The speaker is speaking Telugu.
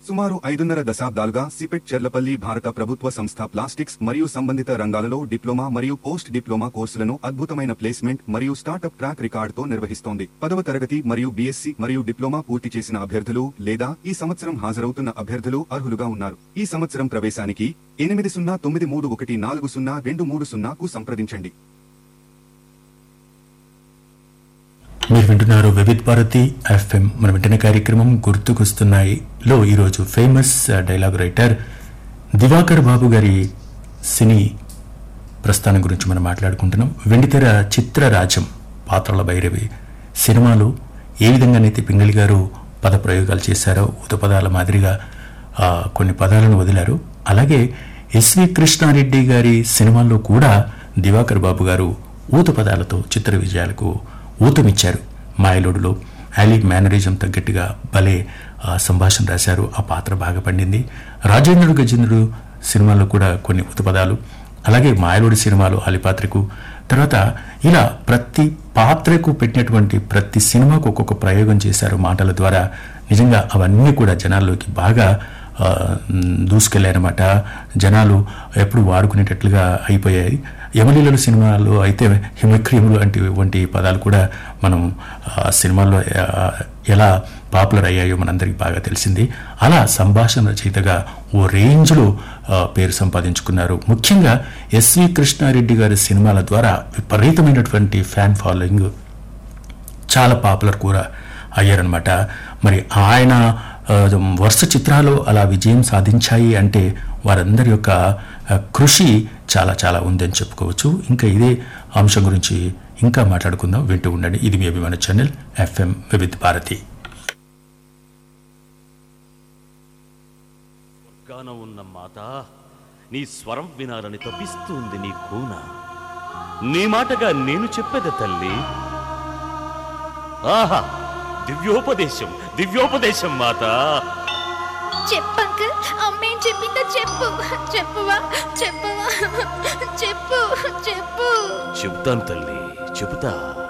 సుమారు ఐదున్నర దశాబ్దాలుగా సిపెట్ చెర్లపల్లి భారత ప్రభుత్వ సంస్థ ప్లాస్టిక్స్ మరియు సంబంధిత రంగాలలో డిప్లొమా మరియు పోస్ట్ డిప్లొమా కోర్సులను అద్భుతమైన ప్లేస్మెంట్ మరియు స్టార్టప్ ట్రాక్ రికార్డుతో నిర్వహిస్తోంది పదవ తరగతి మరియు బీఎస్సీ మరియు డిప్లొమా పూర్తి చేసిన అభ్యర్థులు లేదా ఈ సంవత్సరం హాజరవుతున్న అభ్యర్థులు అర్హులుగా ఉన్నారు ఈ సంవత్సరం ప్రవేశానికి ఎనిమిది సున్నా తొమ్మిది మూడు ఒకటి నాలుగు సున్నా రెండు మూడు సున్నాకు సంప్రదించండి మీరు వింటున్నారు వివిధ్ భారతి ఎఫ్ఎం మన వింటున్న కార్యక్రమం గుర్తుకొస్తున్నాయి లో ఈరోజు famous dialogue writer Divakar Babu గారి సినీ ప్రస్థానం గురించి మనం మాట్లాడుకుంటున్నాం వెండితెర చిత్రరాజం పాత్రల భైరవి సినిమాలో ఏ విధంగానైతే పింగళి గారు పద ప్రయోగాలు చేశారో ఉతపదాల మాదిరిగా ఆ, కొన్ని పదాలను వదిలారు అలాగే ఎస్వి కృష్ణారెడ్డి గారి సినిమాల్లో కూడా దివాకర్ బాబు గారు ఊత పదాలతో చిత్ర విజయాలకు ఊతమిచ్చారు మాయలోడులో యాలీ మేనరిజం తగ్గట్టుగా భలే ఆ, సంభాషణ రాశారు ఆ పాత్ర బాగా పండింది రాజేంద్రుడు గజేంద్రుడు సినిమాలో కూడా కొన్ని ఉతపదాలు అలాగే మాయలోడి సినిమాలో అలిపాత్రకు తర్వాత ఇలా ప్రతి పాత్రకు పెట్టినటువంటి ప్రతి సినిమాకు ఒక్కొక్క ప్రయోగం చేశారు మాటల ద్వారా నిజంగా అవన్నీ కూడా జనాల్లోకి బాగా ఆ, మ్, దూసుకెళ్లాయన్నమాట జనాలు ఎప్పుడు వాడుకునేటట్లుగా అయిపోయాయి యమలీలలు సినిమాలో అయితే హిమక్రీములు వంటి వంటి పదాలు కూడా మనం ఆ, సినిమాల్లో ఆ, ఎలా పాపులర్ అయ్యాయో మనందరికీ బాగా తెలిసింది అలా సంభాషణ రచయితగా ఓ రేంజ్లో ఆ, పేరు సంపాదించుకున్నారు ముఖ్యంగా ఎస్వి కృష్ణారెడ్డి గారి సినిమాల ద్వారా విపరీతమైనటువంటి ఫ్యాన్ ఫాలోయింగ్ చాలా పాపులర్ కూడా అయ్యారనమాట మరి ఆయన ఆ, వరుస చిత్రాలు అలా విజయం సాధించాయి అంటే వారందరి యొక్క ఆ, కృషి చాలా చాలా ఉందని చెప్పుకోవచ్చు ఇంకా ఇదే అంశం గురించి ఇంకా మాట్లాడుకుందాం వింటూ ఉండండి ఇది మీ అభిమాన ఛానల్ ఎఫ్ఎం వివిధ్ భారతి గాన ఉన్న మాత నీ స్వరం వినాలని తప్పిస్తుంది నీ కూన నీ మాటగా నేను చెప్పేది తల్లి ఆహా దివ్యోపదేశం దివ్యోపదేశం మాత చెప్పు అంకుల్ అమ్మేం చెప్పిందో చెప్పు చెప్పువా చెప్పువా చెప్పు చెప్పు చెబుతాను తల్లి చెబుతా